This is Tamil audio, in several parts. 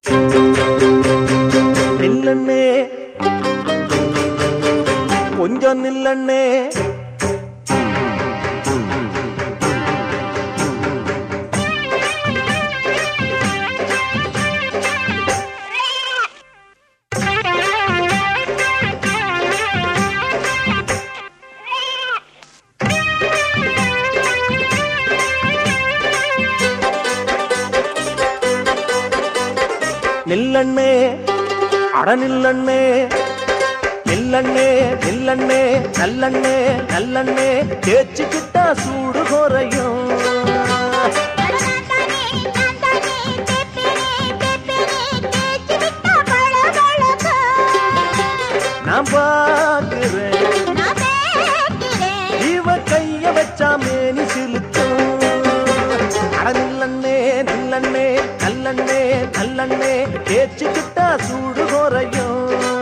நில்லண்ணே கொஞ்சம் நில்லண்ணே நில்லண்ணே அட நில்லண்ணே நில்லண்ணே நில்லண்ணே நல்லண்ணே நல்லண்ணே தேய்ச்சிக்கிட்டா சூடு குறையும் நான் பாக்குறேன் இவ கைய வச்சா மேனி சிலுக்கும் அட நில்லண்ணே நில்லண்ணே நல்லண்ணே நல்லண்ணே தேய்ச்சிக்கிட்டா சூடு குறையும்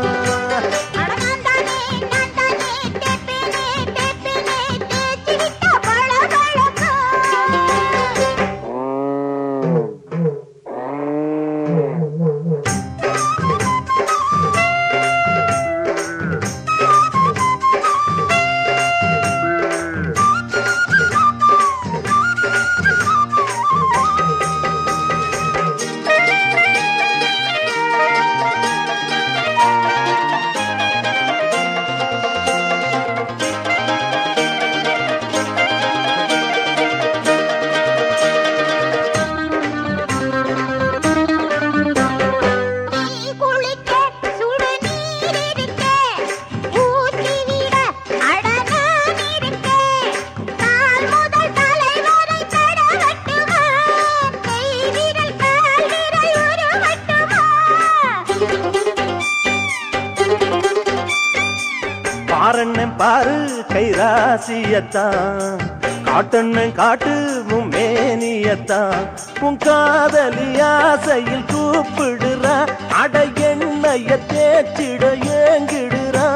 பாரண்ணன் பாரு கைராசியத்தான் காட்டண்ணன் காட்டு உன் மேனியத்தான் உன் காதலி ஆசையில் கூப்பிடுறா அட எண்ணெய தேய்ச்சிட ஏங்கிடுறா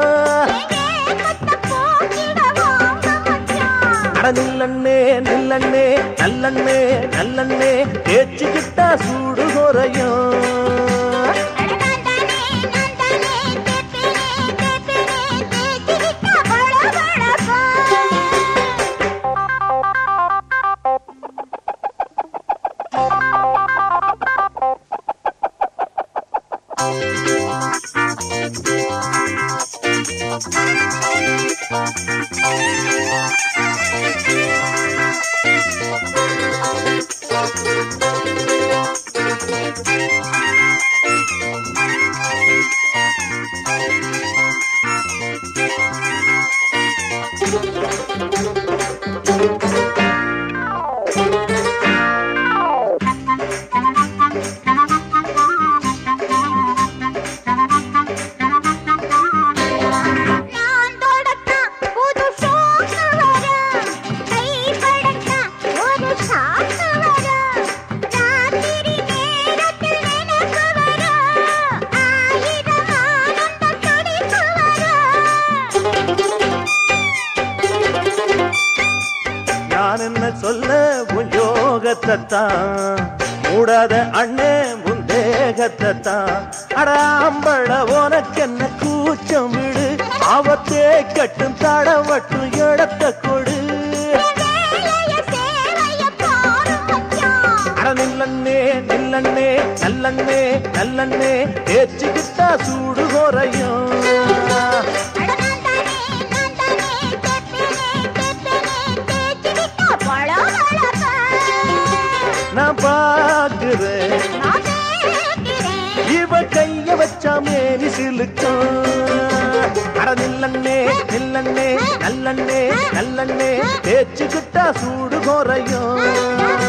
அட நில்லண்ணே நில்லண்ணே நல்லண்ணே நல்லண்ணே தேய்ச்சிக்கிட்டா சூடு குறையும் நான் தொடக்க புது சோக்கு வரும் கை படக்க ஒரு சாக்கு வரும் ராத்திரி நேரத்தில் நினைப்பு வரும் ஆயிரம் ஆனந்த துடிப்பு வரும் நான் என்ன சொல்ல உன் யோகத்தைத்தான் மூடாத அண்ணே உன் தேகத்தைத்தான் அடாம்பள உனக்கு என்ன கூச்சம் விடு அவத்தே கட்டும் தடவட்டும் இடத்த கொடு வேலைய சேவைய போரும் மச்சான் அட நில்லண்ணே நில்லண்ணே நல்லண்ணே நல்லண்ணே தேய்ச்சிக்கிட்டா சூடு குறையும் அட நான் தானே நான் தானே தெப்பனே தெப்பனே தேய்ச்சி விட்டா பளபளப்ப நான் பாக்குறேன் நான் கேட்கிறேன் இவ கைய வச்சா மேனி சிலுக்கும் அட நில்லண்ணே நில்லண்ணே நல்லண்ணே நல்லண்ணே தேய்ச்சிக்கிட்டா சூடு குறையும்